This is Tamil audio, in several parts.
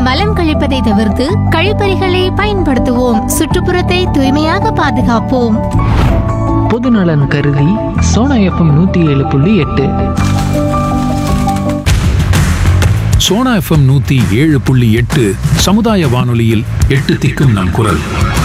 மலம் கழிப்பதை தவிர்த்து கழிப்பறைகளை பயன்படுத்துவோம் சுற்றுப்புறத்தை தூய்மையாக பாதுகாப்போம் பொதுநலன் கருதி சோனா எஃப்எம் நூற்றி ஏழு புள்ளி எட்டு சோனா எஃப்எம் நூத்தி ஏழு புள்ளி எட்டு சமுதாய வானொலியில் எட்டு திக்கும் நம் குரல்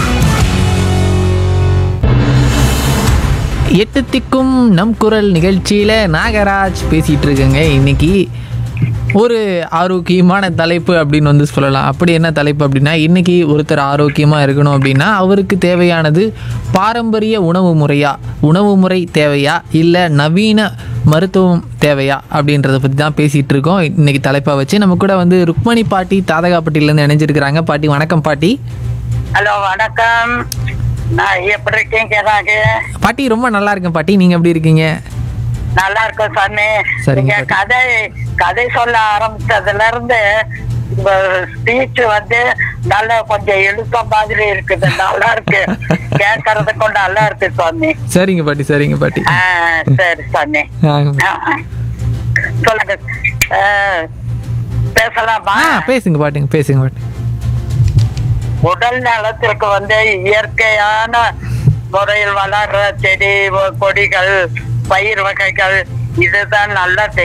எட்டு திக்கும் நம் குரல் நிகழ்ச்சியில் நாகராஜ் பேசிகிட்டு இருக்கேங்க இன்னைக்கு ஒரு ஆரோக்கியமான தலைப்பு அப்படின்னு வந்து சொல்லலாம் அப்படி என்ன தலைப்பு அப்படின்னா இன்னைக்கு ஒருத்தர் ஆரோக்கியமாக இருக்கணும் அப்படின்னா அவருக்கு தேவையானது பாரம்பரிய உணவு முறையா உணவு முறை தேவையா இல்லை நவீன மருத்துவம் தேவையா அப்படின்றத பற்றி தான் பேசிகிட்டு இருக்கோம் இன்னைக்கு தலைப்பை வச்சு நம்ம கூட வந்து ருக்மணி பாட்டி தாதகாப்பட்டியிலேருந்து இணைஞ்சிருக்கிறாங்க பாட்டி வணக்கம் பாட்டி ஹலோ வணக்கம் நான் எப்படி இருக்கீங்க நாங்க பாட்டி ரொம்ப நல்லா இருக்கேன் பாட்டி நீங்கள் எப்படி இருக்கீங்க நல்லா இருக்கோம் சாமி சரிங்க நீங்க கதை கதை சொல்ல ஆரம்பிச்சதுல இருந்து இந்த ஸ்பீச் வந்து நல்ல கொஞ்சம் எழுத்த மாதிரி இருக்குது நல்லா இருக்கு கேட்கறதுக்கும் நல்லா இருக்கு சாமி சரிங்க பாட்டி சரிங்க பாட்டி ஆ, சரி சாமி ஆ, ஆ, ஆ. சொல்லுங்க ஆ, பேசலாமா ஆ பேசுங்க பாட்டுங்க பேசுங்க பாட்டு உடல் நலத்திற்கு வந்து இயற்கையான முறையில் வளர்ற செடி வ- கொடிகள் பயிர் வகைகள் இதுதான் நல்லது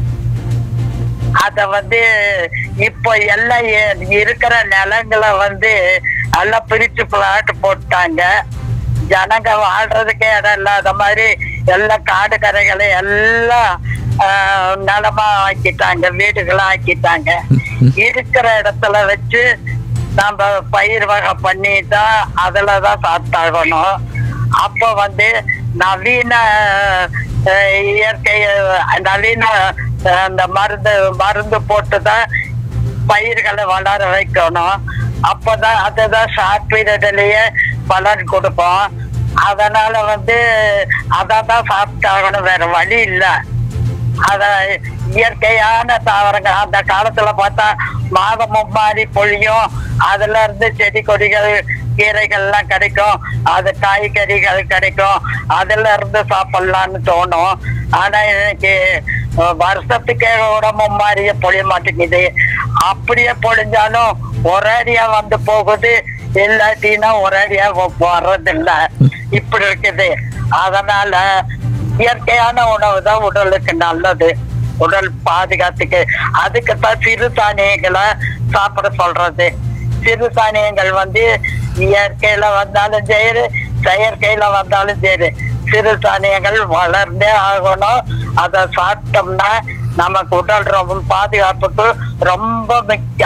அத வந்து இப்போ எல்லாம் எ- இருக்கிற நிலங்களை வந்து எல்லாம் பிரிச்சு பிளாட் போட்டாங்க ஜனங்க வாழ்றதுக்கே இடம் இல்லாத மாதிரி எல்லா காடு கரைகளை எல்லாம் ஆஹ், நிலமா ஆக்கிட்டாங்க வீடுகளா ஆக்கிட்டாங்க இருக்கிற இடத்துல வச்சு நம்ம பயிர் வகை பண்ணி தான் அதுல தான் சாப்பிட்டாகணும் அப்போ வந்து நவீன அஹ், இயற்கை அஹ், நவீன அஹ், அந்த மருந்து மருந்து போட்டு தான் பயிர்களை வளர வைக்கணும் அப்பதான் அதுதான் ஷார்ட் பீரியட்லயே பலன் கொடுக்கும் அதனால வந்து அதை தான் சாப்பிட்டாகணும் வேற வழி இல்லை அத இயற்கையான தாவரங்கள் அந்த காலத்துல பார்த்தா மாதம் மும்மாரி பொழியும் அதுல இருந்து செடி கொடிகள் கீரைகள் எல்லாம் கிடைக்கும் அது காய்கறிகள் கிடைக்கும் அதுல இருந்து சாப்பிடலாம்னு தோணும் ஆனா இன்னைக்கு அஹ், வருஷத்துக்கே கூட மும்மாரிய பொழிய மாட்டேங்குது அப்படியே பொழிஞ்சாலும் ஒரேடியா வந்து போகுது இல்லாட்டினா ஒரேடியா வர்றதில்ல இப்படி இருக்குது அதனால இயற்கையான உணவு தான் உடலுக்கு நல்லது உடல் பாதுகாத்துக்கு அதுக்கு தான் சிறுதானியங்களை சாப்பிட சொல்றது சிறுதானியங்கள் வந்து இயற்கையில வந்தாலும் சரி செயற்கையில வந்தாலும் சரி சிறுதானியங்கள் வளர்ந்தே ஆகணும் அதை சாப்பிட்டோம்னா நமக்கு உடல் ரொம்ப பாதுகாப்புக்கு ரொம்ப முக்கியம்